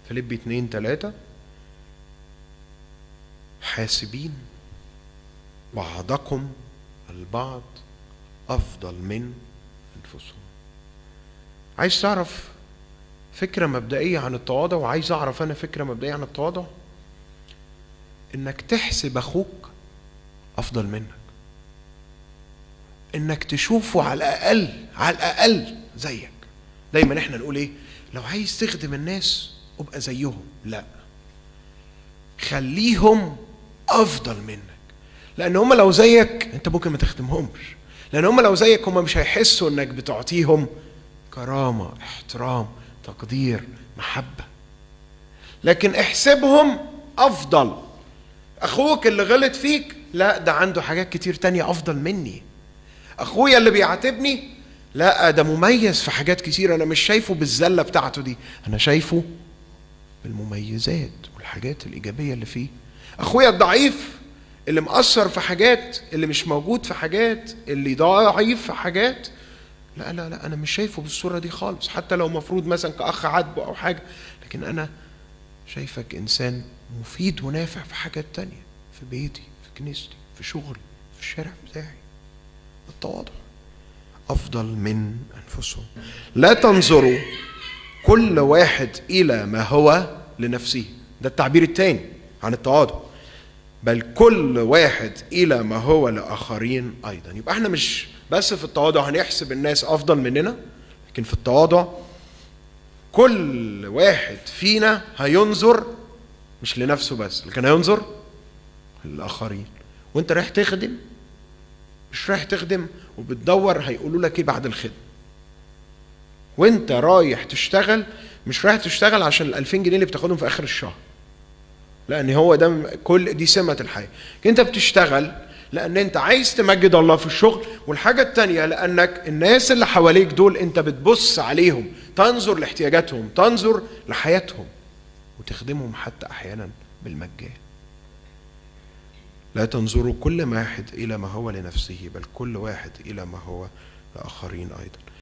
فيليب 2 3 حاسبين بعضكم البعض افضل من انفسهم عايز تعرف فكره مبدئيه عن التواضع وعايز اعرف انا فكره مبدئيه عن التواضع انك تحسب اخوك افضل منك انك تشوفه على الاقل على الاقل زيك دايما احنا نقول ايه لو عايز تخدم الناس ابقى زيهم لا خليهم افضل منك لان هم لو زيك انت ممكن ما تخدمهمش لان هم لو زيك هم مش هيحسوا انك بتعطيهم كرامه احترام تقدير محبه لكن احسبهم افضل اخوك اللي غلط فيك لا ده عنده حاجات كتير تانية افضل مني اخويا اللي بيعاتبني لا ده مميز في حاجات كتير انا مش شايفه بالزله بتاعته دي انا شايفه بالمميزات والحاجات الايجابيه اللي فيه اخويا الضعيف اللي مأثر في حاجات اللي مش موجود في حاجات اللي ضعيف في حاجات لا لا لا انا مش شايفه بالصوره دي خالص حتى لو مفروض مثلا كاخ عاتبه او حاجه لكن انا شايفك انسان مفيد ونافع في حاجات تانية في بيتي في كنيستي في شغلي في الشارع بتاعي التواضع افضل من انفسهم لا تنظروا كل واحد الى ما هو لنفسه ده التعبير الثاني عن التواضع بل كل واحد الى ما هو لاخرين ايضا يبقى احنا مش بس في التواضع هنحسب الناس افضل مننا لكن في التواضع كل واحد فينا هينظر مش لنفسه بس لكن هينظر للاخرين وانت رايح تخدم مش رايح تخدم وبتدور هيقولوا لك ايه بعد الخدمه وانت رايح تشتغل مش رايح تشتغل عشان ال 2000 جنيه اللي بتاخدهم في اخر الشهر لان هو ده كل دي سمه الحياه انت بتشتغل لان انت عايز تمجد الله في الشغل والحاجه التانية لانك الناس اللي حواليك دول انت بتبص عليهم تنظر لاحتياجاتهم تنظر لحياتهم وتخدمهم حتى احيانا بالمجان لا تنظروا كل واحد الى ما هو لنفسه بل كل واحد الى ما هو لاخرين ايضا